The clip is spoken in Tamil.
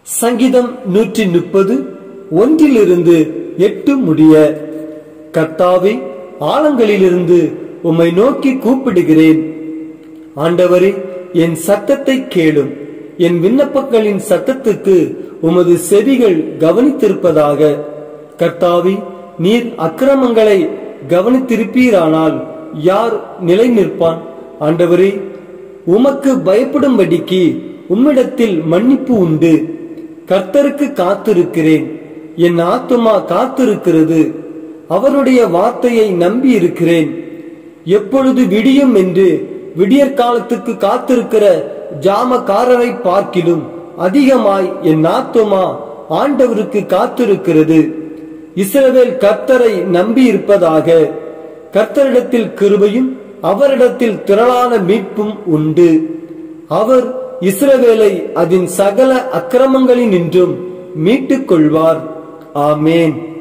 சங்கீதம் நூற்றி முப்பது ஒன்றிலிருந்து எட்டு முடிய கர்த்தாவே ஆழங்களிலிருந்து உம்மை நோக்கி கூப்பிடுகிறேன் ஆண்டவரே என் சத்தத்தை கேளும் என் விண்ணப்பங்களின் சத்தத்துக்கு உமது செவிகள் கவனித்திருப்பதாக கர்த்தாவே நீர் அக்கிரமங்களை கவனித்திருப்பீரானால் யார் நிலை நிற்பான் ஆண்டவரே உமக்கு பயப்படும்படிக்கு உம்மிடத்தில் மன்னிப்பு உண்டு கர்த்தருக்கு காத்திருக்கிறேன் என் ஆத்துமா காத்திருக்கிறது அவருடைய வார்த்தையை நம்பி இருக்கிறேன் எப்பொழுது விடியும் என்று விடியற் காலத்துக்கு காத்திருக்கிற ஜாமக்காரரை பார்க்கிலும் அதிகமாய் என் ஆத்துமா ஆண்டவருக்கு காத்திருக்கிறது இஸ்ரவேல் கர்த்தரை நம்பி இருப்பதாக கர்த்தரிடத்தில் கிருபையும் அவரிடத்தில் திரளான மீட்பும் உண்டு அவர் இஸ்ரவேலை அதன் சகல அக்கிரமங்களினின்றும் மீட்டுக் கொள்வார் ஆமேன்